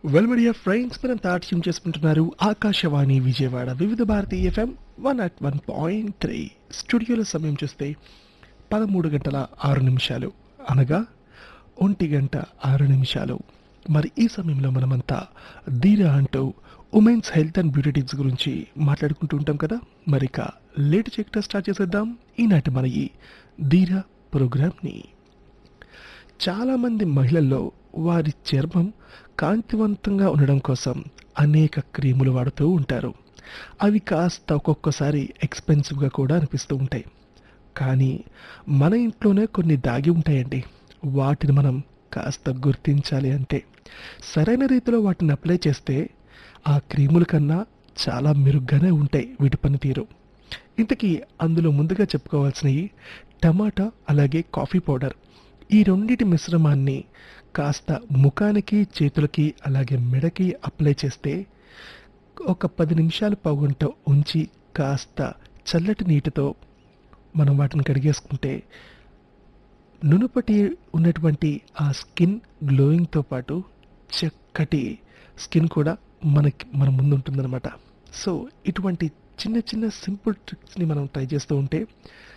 well media friends మనం తాట్యం చేసుకుంటున్నారు Akashvani Vijayawada Vividh Bharati FM one at one point three స్టూడియోలో సమయం చూస్తే పదమూడు గంటల ఆరు నిమిషాలు అనగా ఒంటి గంట ఆరు నిమిషాలు మరి ఈ సమయంలో మనమంతా ధీర అంటూ women's health and beauty tips గురించి మాట్లాడుకుంటూ ఉంటాం కదా మరి ఇక లేట్ చేయకుండా స్టార్ట్ చేసేద్దాం ఈనాటి మన ఈ ధీర ప్రోగ్రామ్ని చాలామంది మహిళల్లో వారి చర్మం కాంతివంతంగా ఉండడం కోసం అనేక క్రీములు వాడుతూ ఉంటారు అవి కాస్త ఒక్కొక్కసారి ఎక్స్పెన్సివ్గా కూడా అనిపిస్తూ ఉంటాయి కానీ మన ఇంట్లోనే కొన్ని దాగి ఉంటాయండి వాటిని మనం కాస్త గుర్తించాలి అంటే సరైన రీతిలో వాటిని అప్లై చేస్తే ఆ క్రీముల కన్నా చాలా మెరుగ్గానే ఉంటాయి వీటి పనితీరు ఇంతకీ అందులో ముందుగా చెప్పుకోవాల్సినవి టమాటా అలాగే కాఫీ పౌడర్ ఈ రెండింటి మిశ్రమాన్ని కాస్త ముఖానికి చేతులకి అలాగే మెడకి అప్లై చేస్తే ఒక పది నిమిషాలు పావుగంట ఉంచి కాస్త చల్లటి నీటితో మనం వాటిని కడిగేసుకుంటే నునుపటి ఉన్నటువంటి ఆ స్కిన్ గ్లోయింగ్తో పాటు చక్కటి స్కిన్ కూడా మనకి మన ముందు ఉంటుందన్నమాట సో ఇటువంటి చిన్న చిన్న సింపుల్ ట్రిక్స్ని మనం ట్రై చేస్తూ ఉంటే